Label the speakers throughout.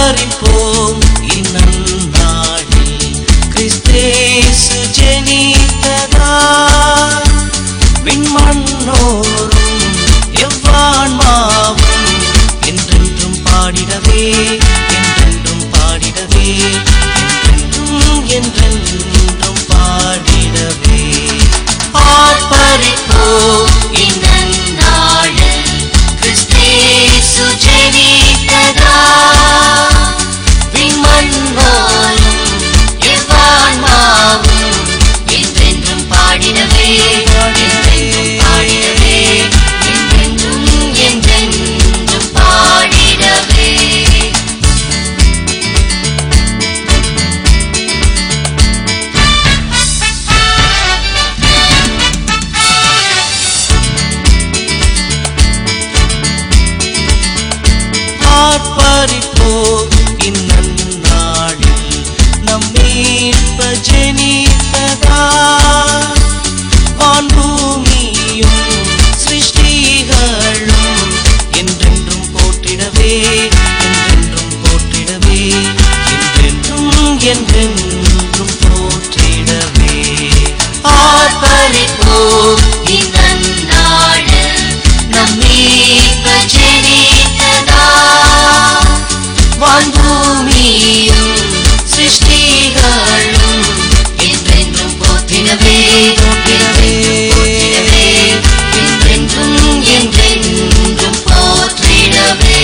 Speaker 1: ஆர்ப்பரிப்போம் இந்நன்னாளில் கிறிஸ்தேசு ஜெனித்ததா விண்மண்ணோரும் எவ்வான்மாவும் என்றென்றும் பாடிடவே என்றென்றும் பாடிடவே என்றென்றும் என்றென்றும் பாடிடவே ஆர்ப்பரிப்போம் இந்நன்னாளில் கிறிஸ்தேசு ஜெனித்ததா விண்மண்ணோரும் எவ்வான்மாவும் என்றென்றும் பாடிடவே என்றென்றும் பாடிடவே என்றென்றும் என்றென்றும் பாடிடவே ஆர்ப்பரிப்போம் இந்நன்னாளில் நம் மீட்ப ஜெனித்ததா வான்பூமியும் சிருஷ்டிகளும் என்றென்றும் போற்றிடவே என்றென்றும் போற்றிடவே என்றென்றும் என்றென்றும் போற்றிடவே ஆர்ப்பரிப்போம் இந்நன்னாளில் நம் மீட்ப ஜெனித்ததா வான்பூமியும் சிருஷ்டிகளும் என்றென்றும் போற்றிடவே போற்றிடவே போற்றிடவே என்றென்றும் என்றென்றும் போற்றிடவே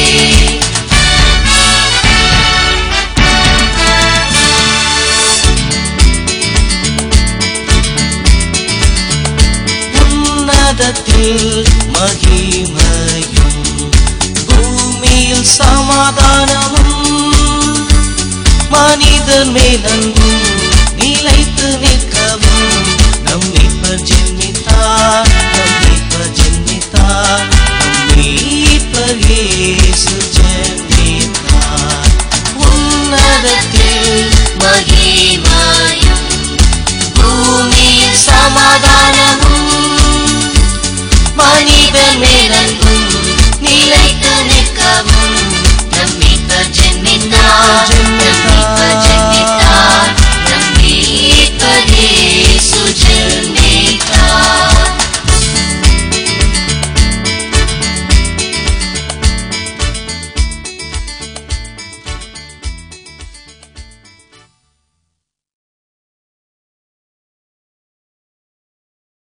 Speaker 1: உன்னதத்தில் மகிமையும் பூமியில் சமாதானமும் மனிதன் மேல் அன்பும் நிலைத்து நிற்கவும் நம் மீட்பர் ஜென்மித்தார்